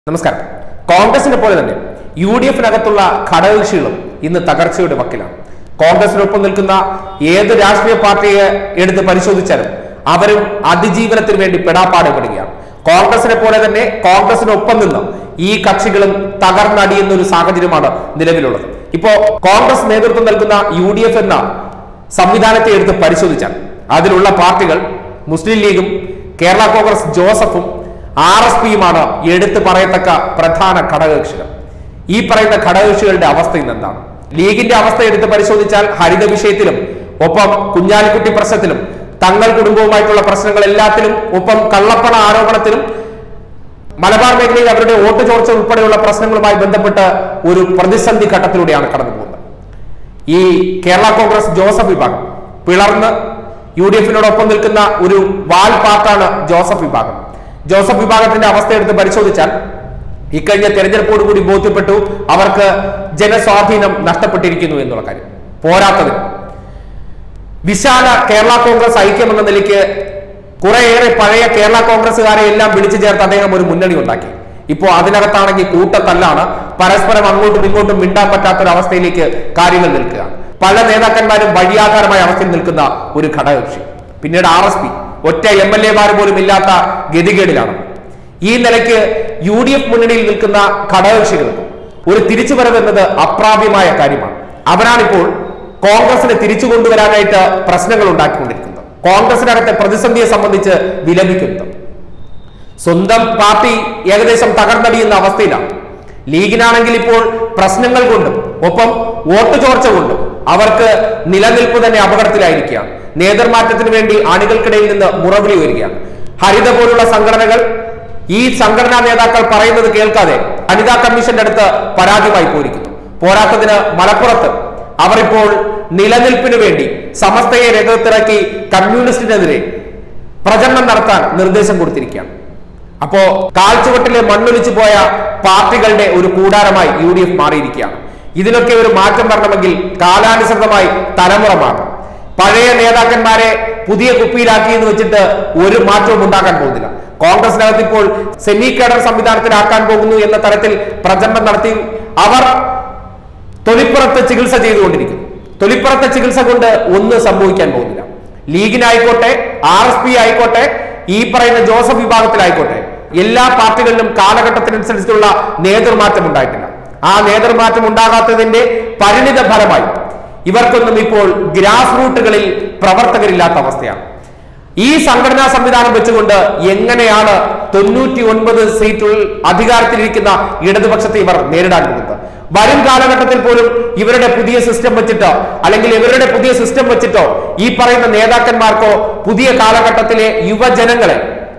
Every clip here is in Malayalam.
നമസ്കാരം കോൺഗ്രസിനെ പോലെ തന്നെ യു ഡി എഫിനകത്തുള്ള ഘടകകക്ഷികളും ഇന്ന് തകർച്ചയുടെ വക്കിലാണ് കോൺഗ്രസിനൊപ്പം നിൽക്കുന്ന ഏത് രാഷ്ട്രീയ പാർട്ടിയെ എടുത്ത് പരിശോധിച്ചാലും അവരും അതിജീവനത്തിന് വേണ്ടി പെടാപ്പാടുപെടുകയാണ് കോൺഗ്രസിനെ പോലെ തന്നെ കോൺഗ്രസിനൊപ്പം നിന്ന് ഈ കക്ഷികളും തകർന്നടിയുന്ന ഒരു സാഹചര്യമാണ് നിലവിലുള്ളത് ഇപ്പോ കോൺഗ്രസ് നേതൃത്വം നൽകുന്ന യു ഡി എഫ് എന്ന സംവിധാനത്തെ എടുത്ത് പരിശോധിച്ചാൽ അതിലുള്ള പാർട്ടികൾ മുസ്ലിം ലീഗും കേരള കോൺഗ്രസ് ജോസഫും ആർ എസ് പിയുമാണ് എടുത്തു പറയത്തക്ക പ്രധാന ഘടകകക്ഷികൾ ഈ പറയുന്ന ഘടകകക്ഷികളുടെ അവസ്ഥ ഇന്ന് എന്താണ് ലീഗിന്റെ അവസ്ഥ എടുത്ത് പരിശോധിച്ചാൽ ഹരിത വിഷയത്തിലും ഒപ്പം കുഞ്ഞാലിക്കുട്ടി പ്രശ്നത്തിലും തങ്ങൾ കുടുംബവുമായിട്ടുള്ള പ്രശ്നങ്ങൾ എല്ലാത്തിലും ഒപ്പം കള്ളപ്പണ ആരോപണത്തിലും മലബാർ മേഖലയിൽ അവരുടെ വോട്ട് ചോർച്ച ഉൾപ്പെടെയുള്ള പ്രശ്നങ്ങളുമായി ബന്ധപ്പെട്ട് ഒരു പ്രതിസന്ധി ഘട്ടത്തിലൂടെയാണ് കടന്നു പോകുന്നത് ഈ കേരള കോൺഗ്രസ് ജോസഫ് വിഭാഗം പിളർന്ന് യു ഡി എഫിനോടൊപ്പം നിൽക്കുന്ന ഒരു വാൽ പാർട്ടാണ് ജോസഫ് വിഭാഗം ജോസഫ് വിഭാഗത്തിന്റെ അവസ്ഥ എടുത്ത് പരിശോധിച്ചാൽ ഇക്കഴിഞ്ഞ തെരഞ്ഞെടുപ്പോട് കൂടി ബോധ്യപ്പെട്ടു അവർക്ക് ജനസ്വാധീനം നഷ്ടപ്പെട്ടിരിക്കുന്നു എന്നുള്ള കാര്യം പോരാത്തതിന് വിശാല കേരള കോൺഗ്രസ് ഐക്യം എന്ന നിലയ്ക്ക് കുറേയേറെ പഴയ കേരള കോൺഗ്രസ്സുകാരെ എല്ലാം വിളിച്ചു ചേർത്ത് അദ്ദേഹം ഒരു മുന്നണി ഉണ്ടാക്കി ഇപ്പോ അതിനകത്താണെങ്കിൽ കൂട്ടത്തല്ലാണ് പരസ്പരം അങ്ങോട്ടും ഇങ്ങോട്ടും മിണ്ടാൻ പറ്റാത്ത ഒരു അവസ്ഥയിലേക്ക് കാര്യങ്ങൾ നിൽക്കുക പല നേതാക്കന്മാരും വഴിയാധാരമായ അവസ്ഥയിൽ നിൽക്കുന്ന ഒരു ഘടകകക്ഷി പിന്നീട് ആർ എസ് പി ഒറ്റ എം എൽ എമാർ പോലും ഇല്ലാത്ത ഗതികേടിലാണ് ഈ നിലയ്ക്ക് യു ഡി എഫ് മുന്നണിയിൽ നിൽക്കുന്ന ഘടകകക്ഷികൾക്ക് ഒരു തിരിച്ചുവരവ് എന്നത് അപ്രാപ്യമായ കാര്യമാണ് അവരാണിപ്പോൾ കോൺഗ്രസിനെ തിരിച്ചു കൊണ്ടുവരാനായിട്ട് പ്രശ്നങ്ങൾ ഉണ്ടാക്കിക്കൊണ്ടിരിക്കുന്നത് കോൺഗ്രസിനകത്തെ പ്രതിസന്ധിയെ സംബന്ധിച്ച് വിലപിക്കുന്നത് സ്വന്തം പാർട്ടി ഏകദേശം തകർന്നടിയുന്ന അവസ്ഥയിലാണ് ലീഗിനാണെങ്കിൽ ഇപ്പോൾ പ്രശ്നങ്ങൾ കൊണ്ടും ഒപ്പം വോട്ട് ചോർച്ച കൊണ്ടും അവർക്ക് നിലനിൽപ്പ് തന്നെ അപകടത്തിലായിരിക്കുകയാണ് നേതൃമാറ്റത്തിന് വേണ്ടി അണികൾക്കിടയിൽ നിന്ന് മുറവിളി വരികയാണ് ഹരിത പോലുള്ള സംഘടനകൾ ഈ സംഘടനാ നേതാക്കൾ പറയുന്നത് കേൾക്കാതെ വനിതാ കമ്മീഷന്റെ അടുത്ത് പരാതിയുമായി പോയിരിക്കുന്നു പോരാത്തതിന് മലപ്പുറത്ത് അവർ ഇപ്പോൾ നിലനിൽപ്പിന് വേണ്ടി സമസ്തയെ രംഗത്തിറക്കി കമ്മ്യൂണിസ്റ്റിനെതിരെ പ്രചരണം നടത്താൻ നിർദ്ദേശം കൊടുത്തിരിക്കുകയാണ് അപ്പോ കാൽച്ചുവട്ടിലെ മണ്ണൊലിച്ചു പോയ പാർട്ടികളുടെ ഒരു കൂടാരമായി യു ഡി എഫ് മാറിയിരിക്കുകയാണ് ഇതിനൊക്കെ ഒരു മാറ്റം വരണമെങ്കിൽ കാലാനുസൃതമായി തലമുറ മാറണം പഴയ നേതാക്കന്മാരെ പുതിയ കുപ്പിയിലാക്കി എന്ന് വെച്ചിട്ട് ഒരു മാറ്റവും ഉണ്ടാക്കാൻ പോകുന്നില്ല കോൺഗ്രസിനകത്ത് ഇപ്പോൾ സെമി കേഡർ സംവിധാനത്തിലാക്കാൻ പോകുന്നു എന്ന തരത്തിൽ പ്രചരണം നടത്തി അവർ തൊലിപ്പുറത്ത് ചികിത്സ ചെയ്തുകൊണ്ടിരിക്കുന്നു തൊലിപ്പുറത്തെ ചികിത്സ കൊണ്ട് ഒന്നും സംഭവിക്കാൻ പോകുന്നില്ല ലീഗിനായിക്കോട്ടെ ആർ എസ് പി ആയിക്കോട്ടെ ഈ പറയുന്ന ജോസഫ് വിഭാഗത്തിലായിക്കോട്ടെ എല്ലാ പാർട്ടികളിലും കാലഘട്ടത്തിനനുസരിച്ചുള്ള നേതൃമാറ്റം ഉണ്ടായിട്ടില്ല ആ നേതൃമാറ്റം ഉണ്ടാകാത്തതിന്റെ പരിണിത ഫലമായി ഇവർക്കൊന്നും ഇപ്പോൾ ഗ്രാസ് റൂട്ടുകളിൽ പ്രവർത്തകരില്ലാത്ത അവസ്ഥയാണ് ഈ സംഘടനാ സംവിധാനം വെച്ചുകൊണ്ട് എങ്ങനെയാണ് തൊണ്ണൂറ്റി ഒൻപത് സീറ്റുകൾ അധികാരത്തിലിരിക്കുന്ന ഇടതുപക്ഷത്തെ ഇവർ നേരിടാൻ പോകുന്നത് വരും കാലഘട്ടത്തിൽ പോലും ഇവരുടെ പുതിയ സിസ്റ്റം വെച്ചിട്ടോ അല്ലെങ്കിൽ ഇവരുടെ പുതിയ സിസ്റ്റം വെച്ചിട്ടോ ഈ പറയുന്ന നേതാക്കന്മാർക്കോ പുതിയ കാലഘട്ടത്തിലെ യുവജനങ്ങളെ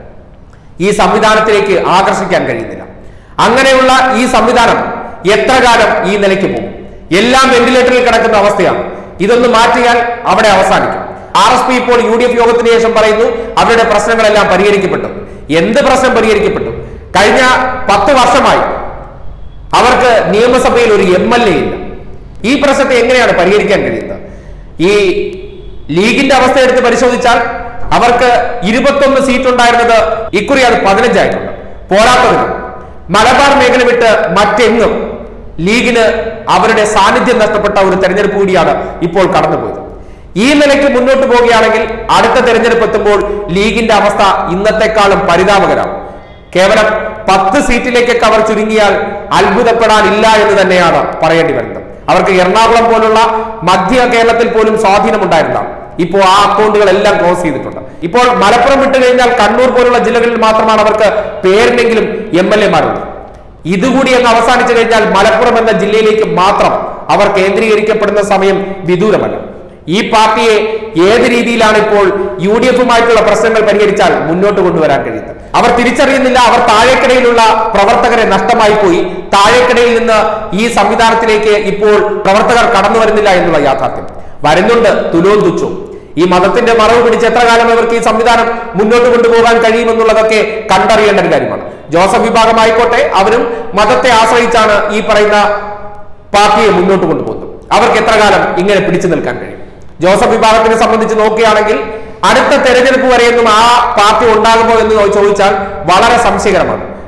ഈ സംവിധാനത്തിലേക്ക് ആകർഷിക്കാൻ കഴിയുന്നില്ല അങ്ങനെയുള്ള ഈ സംവിധാനം എത്ര കാലം ഈ നിലയ്ക്ക് പോകും എല്ലാം വെന്റിലേറ്ററിൽ കിടക്കുന്ന അവസ്ഥയാണ് ഇതൊന്ന് മാറ്റിയാൽ അവിടെ അവസാനിക്കും ആർ എസ് പി ഇപ്പോൾ യു ഡി എഫ് യോഗത്തിന് ശേഷം പറയുന്നു അവരുടെ പ്രശ്നങ്ങളെല്ലാം പരിഹരിക്കപ്പെട്ടു എന്ത് പ്രശ്നം പരിഹരിക്കപ്പെട്ടു കഴിഞ്ഞ പത്ത് വർഷമായി അവർക്ക് നിയമസഭയിൽ ഒരു എം എൽ എ ഇല്ല ഈ പ്രശ്നത്തെ എങ്ങനെയാണ് പരിഹരിക്കാൻ കഴിയുന്നത് ഈ ലീഗിന്റെ അവസ്ഥ എടുത്ത് പരിശോധിച്ചാൽ അവർക്ക് ഇരുപത്തൊന്ന് സീറ്റ് ഉണ്ടായിരുന്നത് ഇക്കുറി അത് പതിനഞ്ചായിട്ടുണ്ട് പോരാത്തതിന് മലബാർ മേഖല വിട്ട് മറ്റെങ്ങും ലീഗിന് അവരുടെ സാന്നിധ്യം നഷ്ടപ്പെട്ട ഒരു തെരഞ്ഞെടുപ്പ് കൂടിയാണ് ഇപ്പോൾ കടന്നുപോയത് ഈ നിലയ്ക്ക് മുന്നോട്ട് പോവുകയാണെങ്കിൽ അടുത്ത തെരഞ്ഞെടുപ്പ് എത്തുമ്പോൾ ലീഗിന്റെ അവസ്ഥ ഇന്നത്തെക്കാളും പരിതാപകരമാണ് കേവലം പത്ത് സീറ്റിലേക്കൊക്കെ അവർ ചുരുങ്ങിയാൽ അത്ഭുതപ്പെടാനില്ല എന്ന് തന്നെയാണ് പറയേണ്ടി വരുന്നത് അവർക്ക് എറണാകുളം പോലുള്ള മധ്യ കേരളത്തിൽ പോലും സ്വാധീനമുണ്ടായിരുന്നതാണ് ഇപ്പോൾ ആ അക്കൗണ്ടുകളെല്ലാം ക്ലോസ് ചെയ്തിട്ടുണ്ട് ഇപ്പോൾ മലപ്പുറം വിട്ടു കഴിഞ്ഞാൽ കണ്ണൂർ പോലുള്ള ജില്ലകളിൽ മാത്രമാണ് അവർക്ക് പേരിനെങ്കിലും എം എൽ എമാരുള്ളത് ഇതുകൂടി അങ്ങ് അവസാനിച്ചു കഴിഞ്ഞാൽ മലപ്പുറം എന്ന ജില്ലയിലേക്ക് മാത്രം അവർ കേന്ദ്രീകരിക്കപ്പെടുന്ന സമയം വിദൂരമല്ല ഈ പാർട്ടിയെ ഏത് രീതിയിലാണ് ഇപ്പോൾ യു ഡി എഫുമായിട്ടുള്ള പ്രശ്നങ്ങൾ പരിഹരിച്ചാൽ മുന്നോട്ട് കൊണ്ടുവരാൻ കഴിയുന്നത് അവർ തിരിച്ചറിയുന്നില്ല അവർ താഴേക്കിടയിലുള്ള പ്രവർത്തകരെ നഷ്ടമായി പോയി താഴേക്കിടയിൽ നിന്ന് ഈ സംവിധാനത്തിലേക്ക് ഇപ്പോൾ പ്രവർത്തകർ കടന്നു വരുന്നില്ല എന്നുള്ള യാഥാർത്ഥ്യം വരുന്നുണ്ട് തുലോം തുച്ഛവും ഈ മതത്തിന്റെ മറവ് പിടിച്ച് എത്ര കാലം ഇവർക്ക് ഈ സംവിധാനം മുന്നോട്ട് കൊണ്ടുപോകാൻ കഴിയുമെന്നുള്ളതൊക്കെ കണ്ടറിയേണ്ട ഒരു കാര്യമാണ് ജോസഫ് വിഭാഗമായിക്കോട്ടെ അവരും മതത്തെ ആശ്രയിച്ചാണ് ഈ പറയുന്ന പാർട്ടിയെ മുന്നോട്ട് കൊണ്ടുപോകുന്നത് അവർക്ക് എത്ര കാലം ഇങ്ങനെ പിടിച്ചു നിൽക്കാൻ കഴിയും ജോസഫ് വിഭാഗത്തിനെ സംബന്ധിച്ച് നോക്കുകയാണെങ്കിൽ അടുത്ത തെരഞ്ഞെടുപ്പ് വരെയൊന്നും ആ പാർട്ടി ഉണ്ടാകുമോ എന്ന് ചോദിച്ചാൽ വളരെ സംശയകരമാണ്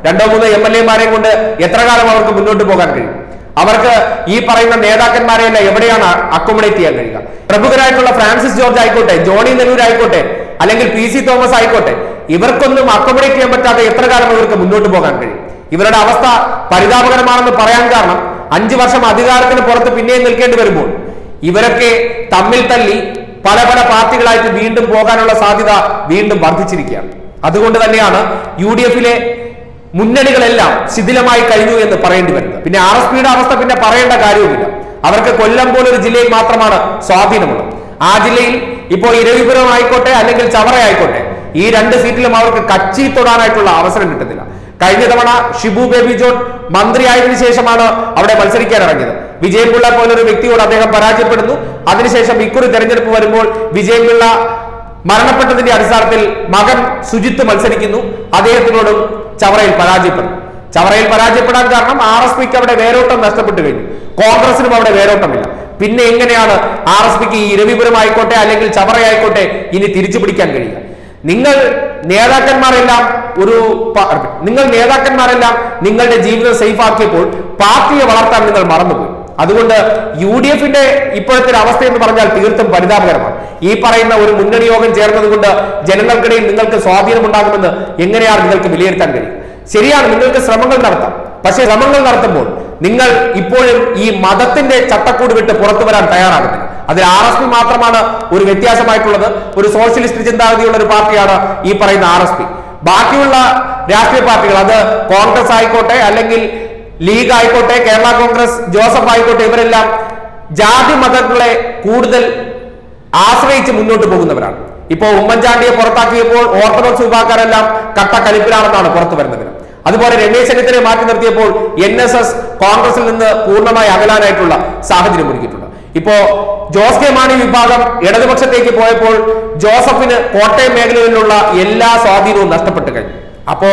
രണ്ടോ മൂന്നോ എം എൽ എമാരെയും കൊണ്ട് എത്ര കാലം അവർക്ക് മുന്നോട്ട് പോകാൻ കഴിയും അവർക്ക് ഈ പറയുന്ന നേതാക്കന്മാരെയല്ല എവിടെയാണ് അക്കോമഡേറ്റ് ചെയ്യാൻ കഴിയുക പ്രമുഖരായിട്ടുള്ള ഫ്രാൻസിസ് ജോർജ് ആയിക്കോട്ടെ ജോണി നെല്ലൂർ ആയിക്കോട്ടെ അല്ലെങ്കിൽ പി സി തോമസ് ആയിക്കോട്ടെ ഇവർക്കൊന്നും അക്കോമഡേറ്റ് ചെയ്യാൻ പറ്റാതെ എത്ര കാലം ഇവർക്ക് മുന്നോട്ട് പോകാൻ കഴിയും ഇവരുടെ അവസ്ഥ പരിതാപകരമാണെന്ന് പറയാൻ കാരണം അഞ്ചു വർഷം അധികാരത്തിന് പുറത്ത് പിന്നെയും നിൽക്കേണ്ടി വരുമ്പോൾ ഇവരൊക്കെ തമ്മിൽ തല്ലി പല പല പാർട്ടികളായിട്ട് വീണ്ടും പോകാനുള്ള സാധ്യത വീണ്ടും വർദ്ധിച്ചിരിക്കുകയാണ് അതുകൊണ്ട് തന്നെയാണ് യു ഡി എഫിലെ മുന്നണികളെല്ലാം ശിഥിലമായി കഴിഞ്ഞു എന്ന് പറയേണ്ടി വരുന്നത് പിന്നെ ആർ എസ് പിയുടെ അവസ്ഥ പിന്നെ പറയേണ്ട കാര്യവുമില്ല അവർക്ക് കൊല്ലം പോലൊരു ജില്ലയിൽ മാത്രമാണ് സ്വാധീനമുള്ളത് ആ ജില്ലയിൽ ഇപ്പോൾ ഇരവിപുരം ആയിക്കോട്ടെ അല്ലെങ്കിൽ ചവറ ആയിക്കോട്ടെ ഈ രണ്ട് സീറ്റിലും അവർക്ക് കച്ചി തൊടാനായിട്ടുള്ള അവസരം കിട്ടുന്നില്ല കഴിഞ്ഞ തവണ ഷിബു ബേബി ജോൺ മന്ത്രിയായതിനു ശേഷമാണ് അവിടെ മത്സരിക്കാൻ ഇറങ്ങിയത് വിജയൻപിള്ള പോലൊരു വ്യക്തിയോട് അദ്ദേഹം പരാജയപ്പെടുന്നു അതിനുശേഷം ഇക്കുറി തെരഞ്ഞെടുപ്പ് വരുമ്പോൾ വിജയൻപിള്ള മരണപ്പെട്ടതിന്റെ അടിസ്ഥാനത്തിൽ മകൻ സുജിത്ത് മത്സരിക്കുന്നു അദ്ദേഹത്തിനോടും ചവറയിൽ പരാജയപ്പെടുന്നു ചവറയിൽ പരാജയപ്പെടാൻ കാരണം ആർ എസ് പിക്ക് അവിടെ വേരോട്ടം നഷ്ടപ്പെട്ടു കഴിഞ്ഞു കോൺഗ്രസിനും അവിടെ വേരോട്ടമില്ല പിന്നെ എങ്ങനെയാണ് ആർ എസ് പിക്ക് ഈ ഇരവിപുരം ആയിക്കോട്ടെ അല്ലെങ്കിൽ ചവറ ആയിക്കോട്ടെ ഇനി തിരിച്ചു പിടിക്കാൻ കഴിയുക നിങ്ങൾ നേതാക്കന്മാരെല്ലാം ഒരു പ- നിങ്ങൾ നേതാക്കന്മാരെല്ലാം നിങ്ങളുടെ ജീവിതം സേഫ് ആക്കിയപ്പോൾ പാർട്ടിയെ വളർത്താൻ നിങ്ങൾ മറന്നുപോയി അതുകൊണ്ട് യു ഡി എഫിന്റെ ഇപ്പോഴത്തെ ഒരു അവസ്ഥ എന്ന് പറഞ്ഞാൽ തീർത്തും പരിതാപകരമാണ് ഈ പറയുന്ന ഒരു മുന്നണി യോഗം ചേർന്നത് കൊണ്ട് ജനങ്ങൾക്കിടയിൽ നിങ്ങൾക്ക് സ്വാധീനമുണ്ടാകുമെന്ന് എങ്ങനെയാണ് നിങ്ങൾക്ക് വിലയിരുത്താൻ കഴിയും ശരിയാണ് നിങ്ങൾക്ക് ശ്രമങ്ങൾ നടത്താം പക്ഷേ ശ്രമങ്ങൾ നടത്തുമ്പോൾ നിങ്ങൾ ഇപ്പോഴും ഈ മതത്തിന്റെ ചട്ടക്കൂട് വിട്ട് പുറത്തു വരാൻ തയ്യാറാകുന്നില്ല അതിൽ ആർ എസ് പി മാത്രമാണ് ഒരു വ്യത്യാസമായിട്ടുള്ളത് ഒരു സോഷ്യലിസ്റ്റ് ചിന്താഗതിയുള്ള ഒരു പാർട്ടിയാണ് ഈ പറയുന്ന ആർ എസ് പി ബാക്കിയുള്ള രാഷ്ട്രീയ പാർട്ടികൾ അത് കോൺഗ്രസ് ആയിക്കോട്ടെ അല്ലെങ്കിൽ ലീഗ് ആയിക്കോട്ടെ കേരള കോൺഗ്രസ് ജോസഫ് ആയിക്കോട്ടെ ഇവരെല്ലാം ജാതി മതങ്ങളെ കൂടുതൽ ആശ്രയിച്ച് മുന്നോട്ട് പോകുന്നവരാണ് ഇപ്പോ ഉമ്മൻചാണ്ടിയെ പുറത്താക്കിയപ്പോൾ ഓർത്തഡോക്സ് വിഭാഗക്കാരെല്ലാം കട്ട കലിപ്പിലാണെന്നാണ് പുറത്തു വരുന്നത് അതുപോലെ രമേശ് ചെന്നിത്തലയെ മാറ്റി നിർത്തിയപ്പോൾ എൻ എസ് എസ് കോൺഗ്രസിൽ നിന്ന് പൂർണ്ണമായി അകലാനായിട്ടുള്ള സാഹചര്യം ഒരുക്കിയിട്ടുണ്ട് ഇപ്പോ ജോസ് കെ മാണി വിഭാഗം ഇടതുപക്ഷത്തേക്ക് പോയപ്പോൾ ജോസഫിന് കോട്ടയം മേഖലയിലുള്ള എല്ലാ സ്വാധീനവും നഷ്ടപ്പെട്ടു കഴിഞ്ഞു അപ്പോ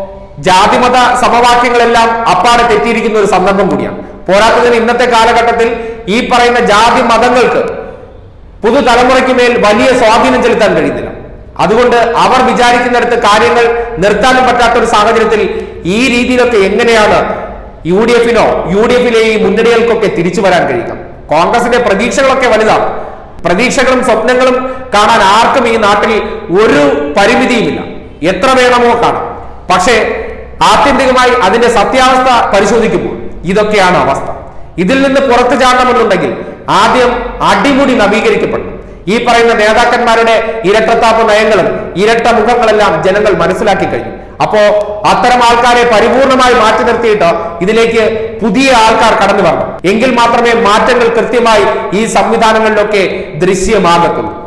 ജാതിമത സമവാക്യങ്ങളെല്ലാം അപ്പാടെ തെറ്റിയിരിക്കുന്ന ഒരു സന്ദർഭം കൂടിയാണ് പോരാത്തതിന് ഇന്നത്തെ കാലഘട്ടത്തിൽ ഈ പറയുന്ന ജാതി മതങ്ങൾക്ക് പുതുതലമുറയ്ക്ക് മേൽ വലിയ സ്വാധീനം ചെലുത്താൻ കഴിയുന്നില്ല അതുകൊണ്ട് അവർ വിചാരിക്കുന്നിടത്ത് കാര്യങ്ങൾ നിർത്താനും പറ്റാത്ത ഒരു സാഹചര്യത്തിൽ ഈ രീതിയിലൊക്കെ എങ്ങനെയാണ് യു ഡി എഫിനോ യു ഡി എഫിലെ ഈ മുന്നണികൾക്കൊക്കെ തിരിച്ചു വരാൻ കഴിയുക കോൺഗ്രസിന്റെ പ്രതീക്ഷകളൊക്കെ വലുതാണ് പ്രതീക്ഷകളും സ്വപ്നങ്ങളും കാണാൻ ആർക്കും ഈ നാട്ടിൽ ഒരു പരിമിതിയുമില്ല എത്ര വേണമോ കാണാം പക്ഷേ ആത്യന്തികമായി അതിന്റെ സത്യാവസ്ഥ പരിശോധിക്കുമ്പോൾ ഇതൊക്കെയാണ് അവസ്ഥ ഇതിൽ നിന്ന് പുറത്തു ചാടണമെന്നുണ്ടെങ്കിൽ ആദ്യം അടിമുടി നവീകരിക്കപ്പെടണം ഈ പറയുന്ന നേതാക്കന്മാരുടെ ഇരട്ടത്താപ്പ് നയങ്ങളും ഇരട്ട മുഖങ്ങളെല്ലാം ജനങ്ങൾ മനസ്സിലാക്കി കഴിഞ്ഞു അപ്പോ അത്തരം ആൾക്കാരെ പരിപൂർണമായി മാറ്റി നിർത്തിയിട്ട് ഇതിലേക്ക് പുതിയ ആൾക്കാർ കടന്നു വരണം എങ്കിൽ മാത്രമേ മാറ്റങ്ങൾ കൃത്യമായി ഈ സംവിധാനങ്ങളിലൊക്കെ ദൃശ്യമാകത്തുള്ളൂ